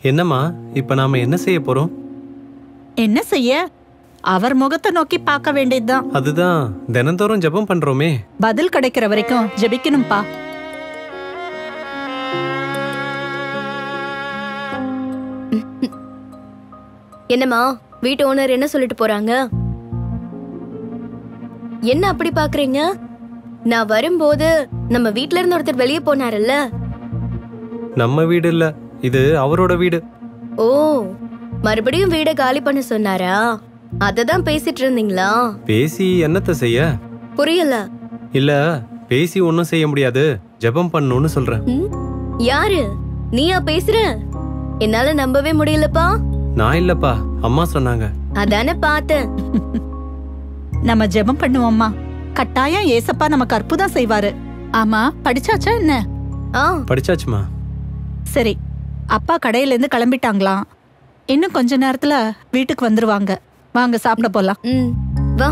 என்னம்மா இப்ப நாம என்ன செய்ய போறோம் என்ன செய்ய அவர் முகத்தை நோக்கி பார்க்க வேண்டியதுதான் அதுதான் தினந்தோறும் ஜெபம் பண்றோமே பதில் கிடைக்கிற வரைக்கும் ஜெபிக்கணும்பா என்னம்மா வீட்டு ஓனர் என்ன சொல்லிட்டு போறாங்க என்ன அப்படி பாக்குறீங்க நான் வரும்போது நம்ம வீட்ல இருந்து ஒருத்தர் வெளியே போனாருல்ல நம்ம வீடு இல்ல இது அவரோட வீடு ஓ மறுபடியும் வீட காலி பண்ண சொன்னாரா அததான் பேசிட்டு இருந்தீங்களா பேசி என்னத்த செய்ய புரியல இல்ல பேசி ஒன்னும் செய்ய முடியாது ஜெபம் பண்ணணும்னு சொல்றேன் ம்? யாரு நீயா பேசுற என்னால நம்பவே முடியலப்பா நான் இல்லப்பா அம்மா சொன்னாங்க அதானே பார்த்தேன் நம்ம ஜெபம் பண்ணுவோம்மா கட்டாயம் ஏசப்பா நமக்கு அற்புதம் செய்வாரு ஆமா படிச்சாச்சா என்ன ஆ படிச்சாச்சுமா சரி அப்பா கடையில இருந்து கிளம்பிட்டாங்களாம் இன்னும் கொஞ்ச நேரத்துல வீட்டுக்கு வந்துருவாங்க வாங்க சாப்பிட போலாம் ம் வா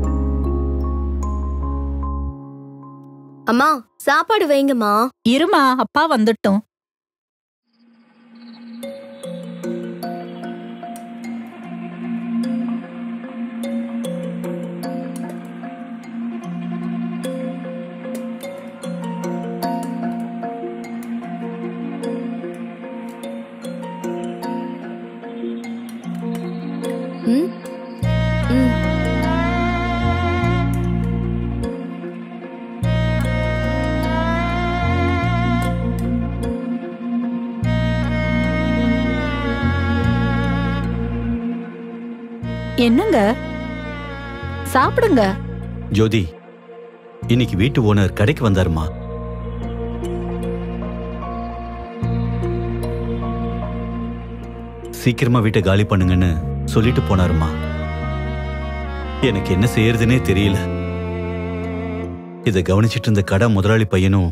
அம்மா சாப்பாடு வைங்கம்மா இருமா அப்பா வந்துட்டோம் ம் ம் என்னங்க சாப்பிடுங்க ஜோதி இன்னைக்கு வீட்டு ஓனர் கடைக்கு வந்தாருமா சீக்கிரமா வீட்டை காலி பண்ணுங்கன்னு சொல்லிட்டு போனாருமா எனக்கு என்ன செய்யறதுனே தெரியல இதை கவனிச்சிட்டு இருந்த கடை முதலாளி பையனும்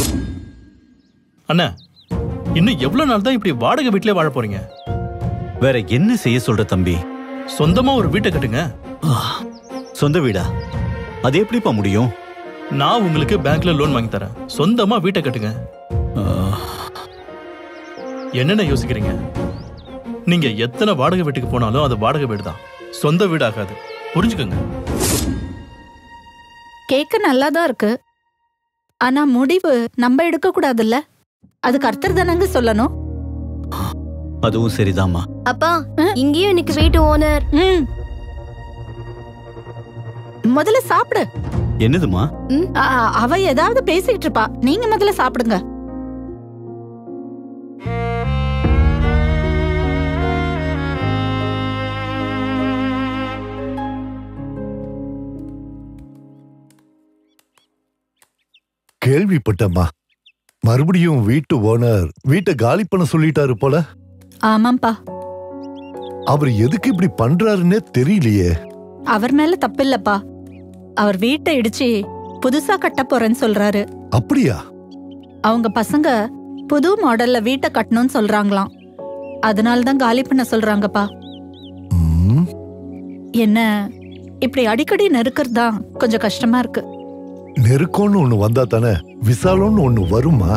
அண்ணா இன்னும் எவ்வளவு நாள் தான் இப்படி வாடகை வீட்டிலே வாழ போறீங்க வேற என்ன செய்ய சொல்ற தம்பி சொந்தமா ஒரு வீட்டை கட்டுங்க சொந்த வீடா அது எப்படிப்பா முடியும் நான் உங்களுக்கு பேங்க்ல லோன் வாங்கி தரேன் சொந்தமா வீட்டை கட்டுங்க என்னென்ன யோசிக்கிறீங்க நீங்க எத்தனை வாடகை வீட்டுக்கு போனாலும் அது வாடகை வீடு தான் சொந்த வீடு ஆகாது புரிஞ்சுக்கோங்க கேக்க நல்லாதான் இருக்கு ஆனா முடிவு நம்ம எடுக்க கூடாதுல்ல அது கர்த்தர் தானங்க சொல்லணும் அதுவும் சரிதாம்மா அப்பா இங்கேயும் எனக்கு வீட்டு ஓனர் ம் முதல்ல சாப்பிடு என்னதுமா ஆ, அவ ஏதாவது பேசிட்டு இருப்பா நீங்க முதல்ல சாப்பிடுங்க கேள்விப்பட்டம்மா மறுபடியும் வீட்டு ஓனர் வீட்டை காலி பண்ண சொல்லிட்டாரு போல ஆமாப்பா அவர் எதுக்கு இப்படி பண்றாருன்னே தெரியலையே அவர் மேல தப்பில்லப்பா அவர் வீட்டை இடிச்சு புதுசா கட்ட போறேன்னு சொல்றாரு அப்படியா அவங்க பசங்க புது மாடல்ல வீட்டை கட்டணும்னு சொல்றாங்களாம் அதனால தான் காலி பண்ண சொல்றாங்கப்பா ம், என்ன இப்படி அடிக்கடி நெருக்கிறது தான் கொஞ்சம் கஷ்டமா இருக்கு நெருக்கம்னு ஒண்ணு வந்தா தானே விசாலம்னு ஒண்ணு வருமா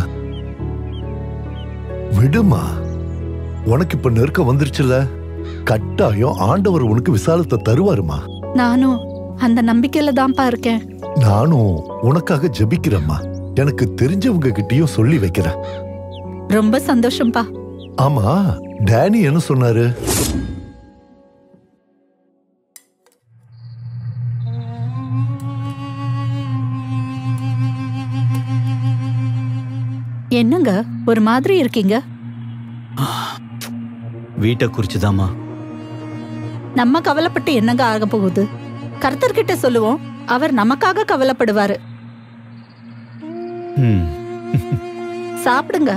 விடுமா உனக்கு இப்ப நெருக்கம் வந்துருச்சுல கட்டாயம் ஆண்டவர் உனக்கு விசாலத்தை தருவாருமா நானும் அந்த நம்பிக்கையில தான்ப்பா இருக்கேன் நானும் உனக்காக ஜெபிக்கிறேம்மா எனக்கு தெரிஞ்சவங்க கிட்டயும் சொல்லி வைக்கிறேன் ரொம்ப சந்தோஷம்ப்பா ஆமா டேனி என்ன சொன்னாரு என்னங்க ஒரு மாதிரி இருக்கீங்க வீட்டை குறிச்சுதாம்மா நம்ம கவலைப்பட்டு என்னங்க ஆக போகுது கர்த்தர்கிட்ட சொல்லுவோம் அவர் நமக்காக கவலைப்படுவாரு ம் சாப்பிடுங்க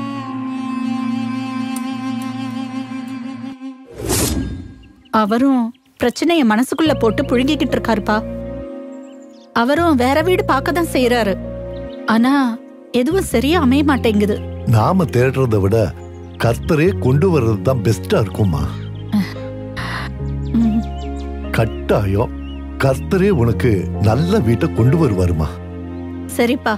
அவரும் பிரச்சனைய மனசுக்குள்ள போட்டு புழுங்கிக்கிட்டு இருக்காருப்பா அவரும் வேற வீடு பார்க்க தான் செய்யறாரு ஆனா எதுவும் சரியா அமைய மாட்டேங்குது நாம தேடுறதை விட கர்த்தரே கொண்டு வர்றது தான் பெஸ்டா இருக்குமா ம், கட்டாயம் கர்த்தரே உனக்கு நல்ல வீட்டை கொண்டு வருவாருமா சரிப்பா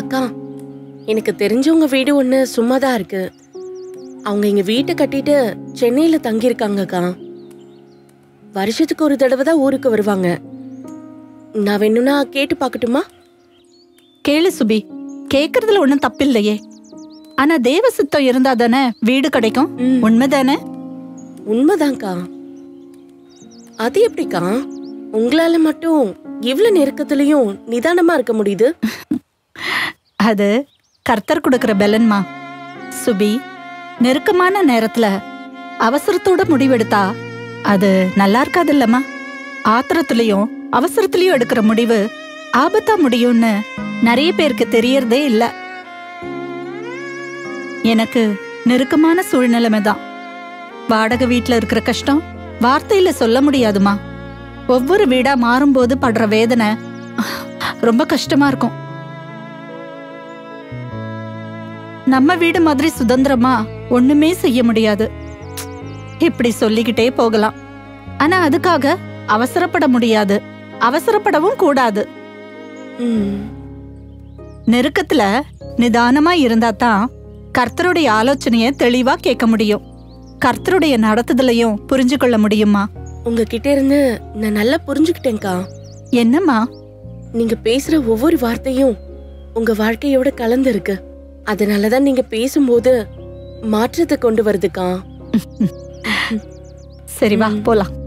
அக்கா எனக்கு தெரிஞ்சவங்க வீடு ஒன்று சும்மா தான் இருக்கு அவங்க இங்க வீட்டை கட்டிட்டு சென்னையில தங்கியிருக்காங்கக்கா வருஷத்துக்கு ஒரு தடவை தான் ஊருக்கு வருவாங்க நான் வேணும்னா கேட்டு பார்க்கட்டுமா கேளு சுபி கேக்குறதுல ஒண்ணும் தப்பில்லையே ஆனா தேவ சித்தம் இருந்தா தானே வீடு கிடைக்கும் ம். உண்மைதானே உண்மைதான்க்கா அது எப்படிக்கா உங்களால மட்டும் இவ்வளவு நெருக்கத்துலயும் நிதானமா இருக்க முடியுது அது கர்த்தர் கொடுக்கிற பலன்மா சுபி நெருக்கமான நேரத்துல அவசரத்தோட முடிவெடுத்தா அது நல்லா இருக்காது இல்லம்மா ஆத்திரத்திலையும் அவசரத்திலையும் எடுக்கிற முடிவு ஆபத்தா முடியும்னு நிறைய பேருக்கு தெரியறதே இல்ல எனக்கு நெருக்கமான சூழ்நிலைமை தான் வாடகை வீட்ல இருக்கிற கஷ்டம் வார்த்தையில சொல்ல முடியாதுமா ஒவ்வொரு வீடா மாறும்போது படுற வேதனை ரொம்ப கஷ்டமா இருக்கும் நம்ம வீடு மாதிரி சுதந்திரமா ஒண்ணுமே செய்ய முடியாது இப்படி சொல்லிக்கிட்டே போகலாம் ஆனா அதுக்காக அவசரப்பட முடியாது அவசரப்படவும் கூடாது ம் நெருக்கத்துல நிதானமா இருந்தா தான் கர்த்தருடைய ஆலோசனைய தெளிவா கேட்க முடியும் கர்த்தருடைய நடத்துதலையும் புரிஞ்சு கொள்ள முடியுமா உங்ககிட்ட இருந்து நான் நல்லா புரிஞ்சுக்கிட்டேன்க்கா என்னம்மா நீங்க பேசுற ஒவ்வொரு வார்த்தையும் உங்க வாழ்க்கையோட கலந்து இருக்கு அதனாலதான் நீங்க பேசும்போது மாற்றத்தை கொண்டு வருதுக்கா சரி வா ம். போலாம்